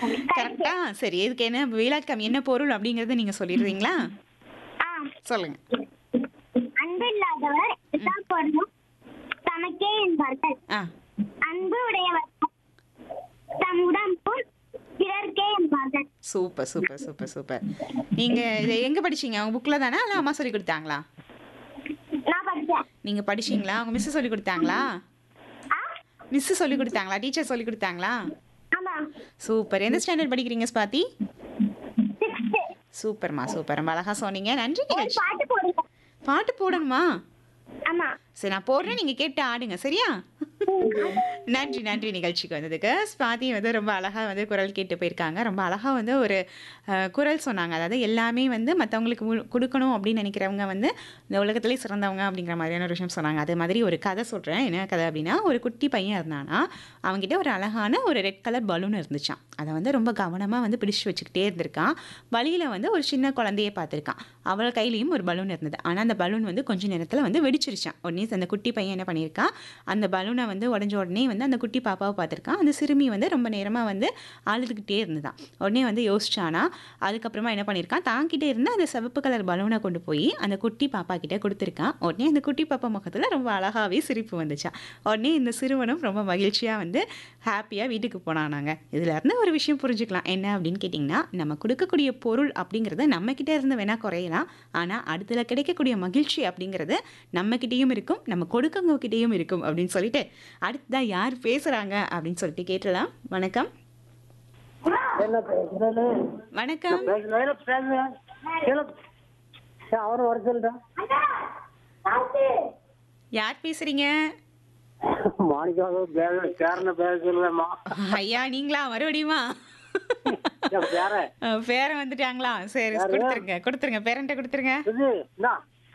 கரெக்டா சரி இதுக்கு என்ன விளக்கம் என்ன பொருள் அப்படிங்கறத நீங்க சொல்லிடுறீங்களா ஆ சொல்லுங்க அன்பு இல்லாதவர் எல்லா பொருளும் தமக்கே என்பார்கள் ஆ அன்பு உடையவர் தம் உடம்பும் பிறர்க்கே என்பார்கள் சூப்பர் சூப்பர் சூப்பர் சூப்பர் நீங்க இதை எங்க படிச்சீங்க உங்க புக்ல தானே இல்ல அம்மா சொல்லி கொடுத்தாங்களா நான் படிச்சேன் நீங்க படிச்சீங்களா உங்க மிஸ் சொல்லி கொடுத்தாங்களா ஆ மிஸ் சொல்லி கொடுத்தாங்களா டீச்சர் சொல்லி கொடுத்தாங்களா ஆமா சூப்பர் எந்த ஸ்டாண்டர்ட் படிக்கிறீங்க ஸ்வாதி சிக்ஸ்த்து சூப்பர்மா சூப்பர் ரொம்ப அழகா சொன்னீங்க நன்றி ஒரு நிகழ்ச்சி பாட்டு போடுங்க பாட்டு போடணுமா ஆமா சரி நான் போடுறேன் நீங்க கேட்டு ஆடுங்க சரியா நன்றி நன்றி நிகழ்ச்சிக்கு வந்ததுக்கு ஸ்வாதி வந்து ரொம்ப அழகாக வந்து குரல் கேட்டு போயிருக்காங்க ரொம்ப அழகாக வந்து ஒரு அஹ், குரல் சொன்னாங்க அதாவது எல்லாமே வந்து மற்றவங்களுக்கு கொடுக்கணும் அப்படின்னு நினைக்கிறவங்க வந்து இந்த உலகத்திலே சிறந்தவங்க அப்படிங்கிற மாதிரியான ஒரு விஷயம் சொன்னாங்க அதே மாதிரி ஒரு கதை சொல்கிறேன் என்ன கதை அப்படின்னா ஒரு குட்டி பையன் இருந்தானா அவங்ககிட்ட ஒரு அழகான ஒரு ரெட் கலர் பலூன் இருந்துச்சான் அதை வந்து ரொம்ப கவனமாக வந்து பிடிச்சு வச்சுக்கிட்டே இருந்திருக்கான் வழியில் வந்து ஒரு சின்ன குழந்தைய பார்த்துருக்கான் அவள் கையிலையும் ஒரு பலூன் இருந்தது ஆனால் அந்த பலூன் வந்து கொஞ்ச நேரத்தில் வந்து வெடிச்சிருச்சான் உடனே அந்த குட்டி பையன் என்ன பண்ணியிருக்கான் அந்த பலூனை வந்து உடஞ்ச உடனே வந்து அந்த குட்டி பாப்பாவை பார்த்துருக்கான் அந்த சிறுமி வந்து ரொம்ப நேரமாக வந்து அழுதுகிட்டே இருந்ததான் உடனே வந்து யோசிச்சானா அதுக்கப்புறமா என்ன பண்ணியிருக்கான் தாங்கிட்டே இருந்த அந்த சிவப்பு கலர் பலூனை கொண்டு போய் அந்த குட்டி பாப்பா கிட்ட கொடுத்துருக்கான் உடனே அந்த குட்டி பாப்பா முகத்தில் ரொம்ப அழகாகவே சிரிப்பு வந்துச்சான் உடனே இந்த சிறுவனும் ரொம்ப மகிழ்ச்சியாக வந்து ஹாப்பியாக வீட்டுக்கு போனானாங்க இதுல இருந்து ஒரு விஷயம் புரிஞ்சுக்கலாம் என்ன அப்படின்னு கேட்டிங்கன்னா நம்ம கொடுக்கக்கூடிய பொருள் அப்படிங்கிறது நம்மக்கிட்ட இருந்து வேணால் குறையலாம் ஆனால் அடுத்துல கிடைக்கக்கூடிய மகிழ்ச்சி அப்படிங்கிறது நம்மக்கிட்டேயும் இருக்கும் நம்ம கொடுக்கவங்கக்கிட்டேயும் இருக்கும் அப்படின்னு சொல்லிட்டு அடுத்ததாக யார் பேசுகிறாங்க அப்படின்னு சொல்லிட்டு கேட்டலாம் வணக்கம் என்ன பேசுறது வணக்கம் பேசுறேன் பேசுறேன் அவரும் வர சொல்லிட்டேன் யார் பேசுறீங்க மாணிக்காக பேர பேரனை பேச சொல்லுவேம்மா ஐயா நீங்களா மறுபடியுமா என் பேர அஹ், பேரன் வந்துட்டாங்களா சரி கொடுத்துருங்க கொடுத்துருங்க பேரண்ட்ட கொடுத்துருங்க இது என்ன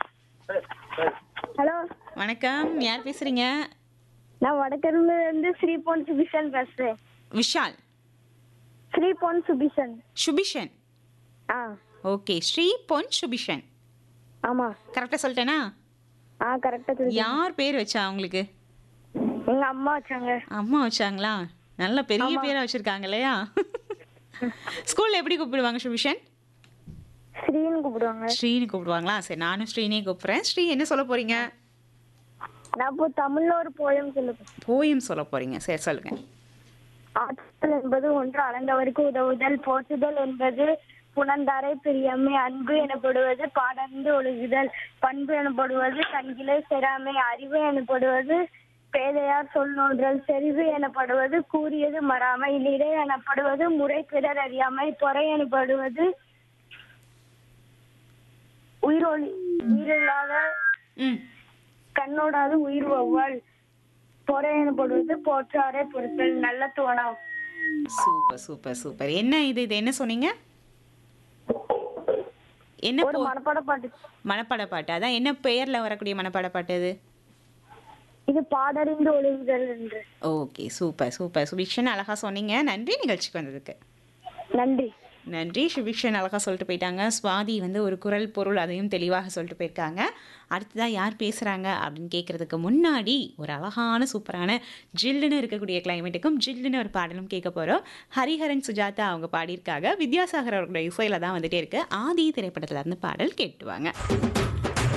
ஹலோ வணக்கம் யார் பேசுறீங்க நான் வடக்கரும்புல இருந்து ஸ்ரீ பொன் சுபிஷன் பேசுறேன் விஷால் ஸ்ரீ பொன் சுபிஷன் சுபிஷன் ஆ ஓகே ஸ்ரீ பொன் சுபிஷன் ஆமா கரெக்டாக சொல்லிட்டேனா ஆ கரெக்டா தெரியும் யார் பேர் வச்சா அவங்களுக்கு எங்க அம்மா வச்சாங்க அம்மா வச்சாங்களா நல்ல பெரிய பேரா வச்சிருக்காங்க இல்லையா ஸ்கூல்ல எப்படி கூப்பிடுவாங்க சுபிஷன் ஸ்ரீன்னு கூப்பிடுவாங்க ஸ்ரீன்னு கூப்பிடுவாங்களா சரி நானும் ஸ்ரீனே கூப்பிடுறேன் ஸ்ரீ என்ன சொல்ல போறீங்க நான் இப்போ தமிழ்ல ஒரு போயம் சொல்லுவேன் போயம் சொல்ல போறீங்க சரி சொல்லுங்க ஆற்றல் என்பது ஒன்று அளந்தவருக்கு உதவுதல் போற்றுதல் என்பது புணர்ந்தாரை பிரியமை அன்பு எனப்படுவது பாடர்ந்து ஒழுகுதல் பண்பு எனப்படுவது கண்கிலே செராமை அறிவு எனப்படுவது பேதையார் சொல் நோன்றல் செறிவு எனப்படுவது கூறியது மறாமை நிறை எனப்படுவது முறை பிறர் அறியாமை பொறை எனப்படுவது உயிரொளி உயிரில்லாத ம் கண்ணோடாது உயிர் ஒவ்வாள் பொறை எனப்படுவது போற்றாரை பொறுத்தல் நல்ல தோணம் சூப்பர் சூப்பர் சூப்பர் என்ன இது இது என்ன சொன்னீங்க என்ன ஒரு போ- மனப்பாட பாட்டு மனப்பாட பாட்டு அதான் என்ன பெயர்ல வரக்கூடிய மனப்பாட பாட்டு அது இது பாடறிந்து ஒழுகுதல் என்று ஓகே சூப்பர் சூப்பர் சுபிக்ஷன் அழகா சொன்னீங்க நன்றி நிகழ்ச்சிக்கு வந்ததுக்கு நன்றி நன்றி சுபிக்ஷன் அழகா சொல்லிட்டு போயிட்டாங்க சுவாதி வந்து ஒரு குரல் பொருள் அதையும் தெளிவாக சொல்லிட்டு போயிருக்காங்க அடுத்ததாக யார் பேசுகிறாங்க அப்படின்னு கேட்குறதுக்கு முன்னாடி ஒரு அழகான சூப்பரான ஜில்லுன்னு இருக்கக்கூடிய கிளைமேட்டுக்கும் ஜில்லுன்னு ஒரு பாடலும் கேட்க போகிறோம் ஹரிஹரன் சுஜாதா அவங்க பாடியிருக்காங்க வித்யாசாகர் அவர்களுடைய இசையில் தான் வந்துட்டே இருக்கு ஆதி திரைப்படத்துல இருந்து பாடல் கேட்டுவாங்க